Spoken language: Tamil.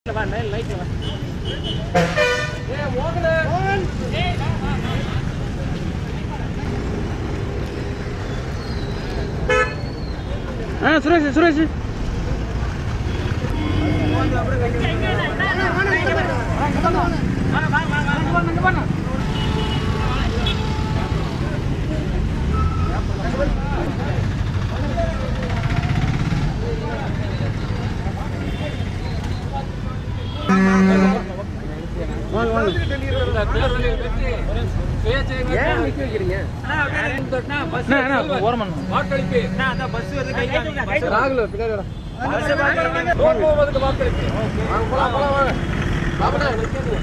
வா லைட் லைட் வா ஆ சுரேஷ் சுரேஷ் வாங்க வாங்க ஏன் நிக்க வைக்கிறீங்க அண்ணா, அண்ணா, ஓரமா நில்லுங்க. ராகுல பின்னாடி வாடா. வாங்க போலாம், போலாம், வாங்க. பாப்பனா, நிக்காதீங்க.